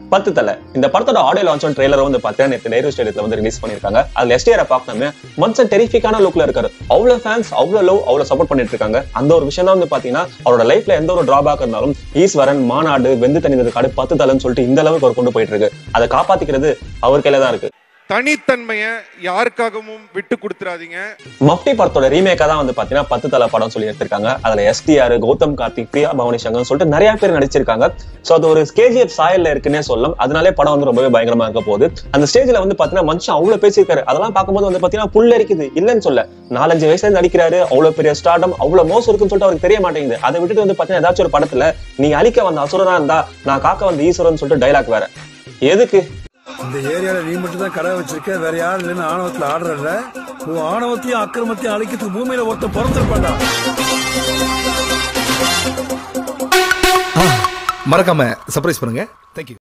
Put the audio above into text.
பத்து தலை இந்த படத்தோட ஆடியோ லான்ச் ட்ரெய்லர் வந்து பார்த்தீங்கன்னா நேற்று நேரு ஸ்டேடியத்தில் வந்து ரிலீஸ் பண்ணிருக்காங்க அதுல எஸ்டிஆரை பார்க்கணுமே மனுஷன் டெரிஃபிக்கான லுக்ல இருக்காரு அவ்வளவு ஃபேன்ஸ் அவ்வளவு லவ் அவ்வளவு சப்போர்ட் பண்ணிட்டு இருக்காங்க அந்த ஒரு விஷயம் தான் வந்து பாத்தீங்கன்னா அவரோட லைஃப்ல எந்த ஒரு டிராபேக் இருந்தாலும் ஈஸ்வரன் மாநாடு வெந்து தனிந்தது காடு பத்து தலைன்னு சொல்லிட்டு இந்த அளவுக்கு அவர் கொண்டு போயிட்டு இருக்கு அதை காப்பாத்திக்கிறது அவர் கையில தான் இருக்கு தனித்தன்மையை யாருக்காகவும் விட்டு கொடுத்துறாதீங்க மஃப்டி படத்தோட ரீமேக்கா தான் வந்து பாத்தீங்கன்னா பத்து தலை படம் சொல்லி எடுத்திருக்காங்க அதுல எஸ்டிஆர் கௌதம் கார்த்திக் பிரியா பவானி சங்கர் சொல்லிட்டு நிறைய பேர் நடிச்சிருக்காங்க சோ அது ஒரு கேஜிஎஃப் சாயல்ல இருக்குன்னே சொல்லலாம் அதனாலே படம் வந்து ரொம்பவே பயங்கரமா இருக்க போகுது அந்த ஸ்டேஜ்ல வந்து பாத்தீங்கன்னா மனுஷன் அவ்வளவு பேசியிருக்காரு அதெல்லாம் பார்க்கும்போது வந்து பாத்தீங்கன்னா புல் இருக்குது இல்லைன்னு சொல்ல நாலஞ்சு வயசுல இருந்து நடிக்கிறாரு அவ்வளவு பெரிய ஸ்டார்டம் அவ்வளவு மோசம் இருக்குன்னு சொல்லிட்டு அவருக்கு தெரிய மாட்டேங்குது அதை விட்டுட்டு வந்து பாத்தீங்கன்னா ஏதாச்சும் ஒரு படத்துல நீ அழிக்க வந்த அசுரனா இருந்தா நான் காக்க வந்த ஈஸ்வரன் சொல்லிட்டு டைலாக் வேற எதுக்கு இந்த ஏரியால நீ மட்டும் தான் கடை வச்சிருக்க வேற யாரும் இல்லைன்னு ஆணவத்துல ஆடுறல உன் ஆணவத்தையும் அக்கிரமத்தையும் அழிக்கிறதுக்கு பூமியில ஒருத்தன் பிறந்திருப்பாண்டா மறக்காம சர்ப்ரைஸ் பண்ணுங்க தேங்க்யூ